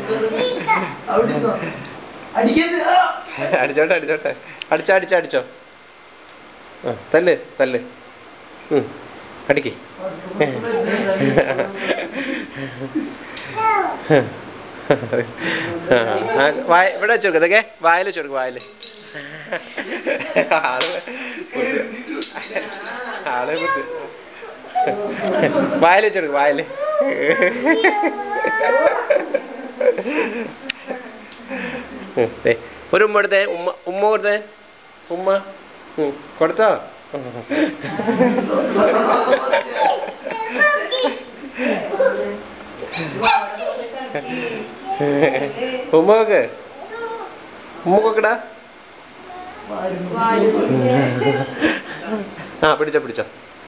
അവിടെ ഇരുന്നോ. അടിക്കരുത് ആ. അടിച്ചോട്ടെ അടിച്ചോട്ടെ അടിച്ചോ അടിച്ചോ അടിച്ചോ ആ തല്ല് തല്ല് ഉം. അടിക്ക് ആ, ആ, വായ ഇവിടെ വെച്ച് കൊടുക്ക് ഇതൊക്കെ വായിൽ വെച്ച് കൊടുക്ക് വായിൽ ആള് ആള് കുത്ത് വായിൽ വെച്ച് കൊടുക്ക് വായിൽ ഉം, ദേ, ഒരു ഉമ്മ കൊടുത്തേ ഉമ്മ ഉമ്മ കൊടുത്തേ ഉമ്മ ഉം, കൊടുത്തോ ഉമ്മ വെക്ക് ഉമ്മ കൊക്കടാ വാരുന്നു. വാല് ആ പിടിച്ചോ പിടിച്ചോ